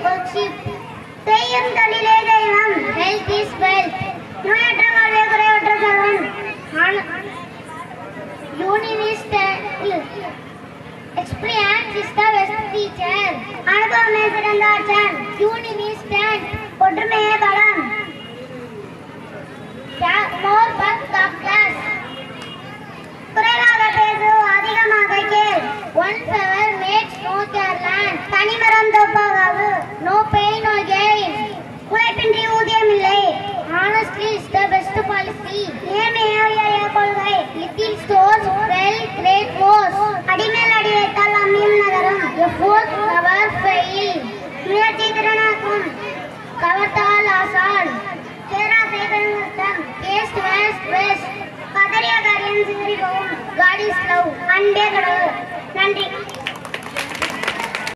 worship. செய்யும் தொழிலே தெய்வம் health is wealth. நோயற்ற வாழ்வே குறைவற்ற செல்வம் ஆன- Universal experience is the best teacher. அனுபவமே சிறந்த ஆற்றல் Universal ஒற்றுமையே பலம் more but the class குறைவாக பேசு அதிகமாக கேள் one flower makes no garland தனிமரம் தோப்பாகாது நோ பெயின் நோ கெயின் உழைப்பின்றி ஊதியம் இல்லை honestly is the best policy நேர்மையே உயரிய கொள்கை லிட்டில் ஸ்டோர்ஸ் வெல் கிரேட் மோஸ் அடிமேல் அடி வைத்தால் அம்மியும் நகரும் எஃபோர்ட் கவர் ஃபெயில் முயற்சி திறனாக்கும் கவர்த்தால் ஆசான் பேராசை பெருங்குத்தம் வேஸ்ட் வேஸ்ட் வேஸ்ட் பதறிய காரியம் சிதறி போகும் காட் இஸ் லவ் அன்பே கடவுள் நன்றி